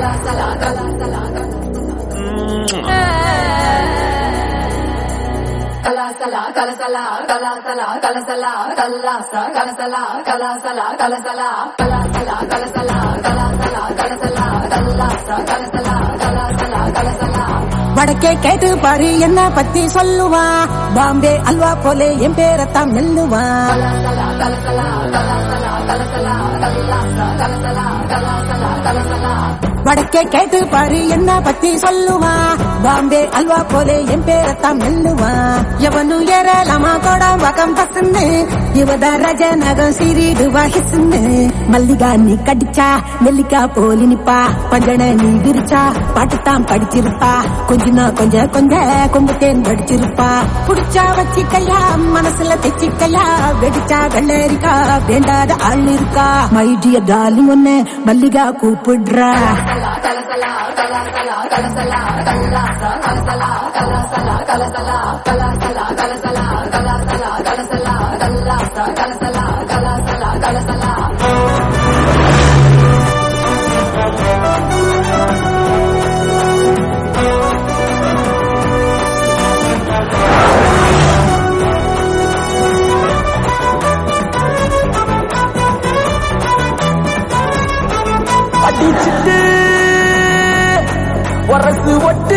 கலாசலா கலசலா கலாசலா கலசலா கல்லாசா கலசலா கலாசலா கலசலா கலாசலா கலசலா கலாசலா கலசலா கல்லாசா கலசலா கலாசலா கலசலா வடக்கே கேட்டு பாரு என்ன பத்தி சொல்லுவா பாம்பே அல்வா போலே என் பேரத்தான் மெல்லுவா கலாசலா கலசலா கலாசலா கலசலா கல்லாசா கலசலா கலாசலா கலசலா வடக்கே கேட்டு பாரு என்ன பத்தி சொல்லுவா பாம்பே அல்வா போலே என் பேரத்தான் மெல்லுவா எவனு ஏறலாமா கோடம் வகம் பசுன்னு இவத ரஜ நகம் சிறிடுவா ஹிசுன்னு மல்லிகா நீ கடிச்சா நெல்லிக்கா போலி நிப்பா பஞ்சன நீ விரிச்சா பாட்டுத்தான் படிச்சிருப்பா கொஞ்சனா கொஞ்ச கொஞ்ச கொம்பு தேன் படிச்சிருப்பா புடிச்சா வச்சிக்கையா மனசுல தைச்சிக்கையா வெடிச்சா வெள்ளரிக்கா வேண்டாத ஆள் இருக்கா மைடிய டார்லிங் ஒன்னு மல்லிகா கூப்பிடுறா கலசலா கலாசலா கலசலா கல்லாசா கலசலா கலாசலா கலசலா கலாசலா கலசலா கலாசலா கலசலா கல்லாசா கலசலா கலாசலா கலசலா அடிச்சுட்டு உரசு ஒட்டு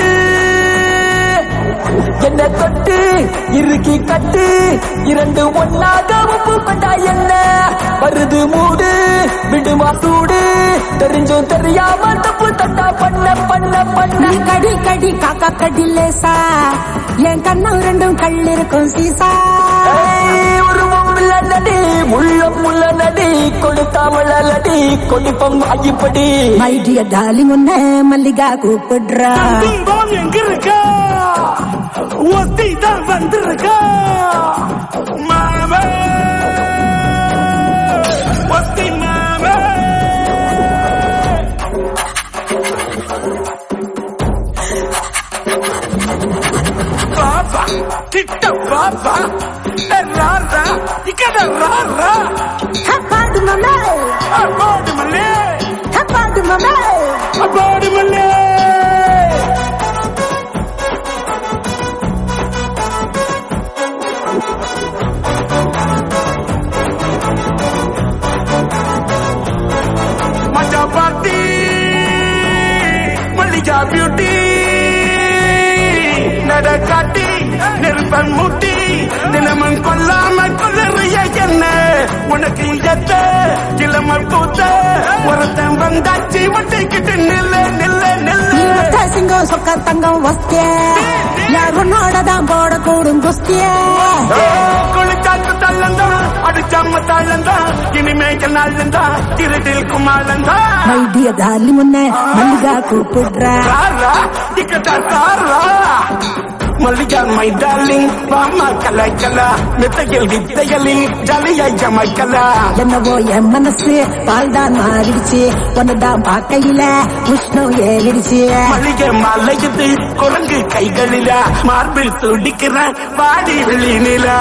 என்ன தொட்டு இறுக்கி கட்டு இரண்டு ஒன்னாக உப்பு பட்டா என்ன வருது மூடு விடுமா சூடு தெரிஞ்சும் தெரியாம தப்பு தட்டா பண்ண பண்ண பண்ண நீ கடி கடி காக்கா கடி லேசா என் கண்ணம் ரெண்டும் கல் இருக்கும் சீசா ஏய், உருவம் இல்ல நடி முள்ள முள்ள நடி கொடுத்தாமல நடி கொடிப்பம் ஆகிப்படி மைடிய டார்லிங் ஒன்னு மல்லிகா கூப்பிடுறா துன்பம் எங்க இருக்கா ஒத்தி தான் வந்திருக்கா மாமே ஒத்தி மாமே பாபா கிட்ட பாபா ராரா இக்கட ராரா பாடு மாமே அப்பாடு மல்லே பாடு மாமே அப்பாடு மல்லே மஜா பார்ட்டி மல்லிகா பியூட்டி நட காட்டி நெருப்பன் மூட்டி தினமும் கொல்லாம கொல்லறிய என்ன உனக்கு எத்த கிளம பூத்த ஒருத்தன் வந்தாச்சு ஒட்டிக்கிட்டு நில்ல நில்ல நீ நில்ல ஒத்த சிங்கம் சொக்க தங்கம் வஸ்திய யார் உன்னோட தான் போட கூடும் குஸ்திய குளிச்சாத்து தள்ளந்தா அடிச்சாம தள்ளந்தா இனிமேல் நாளந்தா இருட்டில் குமாலந்தா மைடிய டார்லிங் ஒன்னு மல்லிகா கூப்பிடுறா ராரா இக்கட்டா தாரா மல்லிகா மை டார்லிங் வாமா கலை கலா மெத்தையில் வித்தைகளில் ஜலியாய் ஜமைக்கலா என்னவோ என் மனசு பால் தான் மாறிடுச்சு ஒன்னதான் பார்க்கையில உஷ்ணம் ஏறிடுச்சு மல்லிகை மலையுது குரங்கு கைகளில மார்பில் துடிக்கிற வாடி வெளியிலா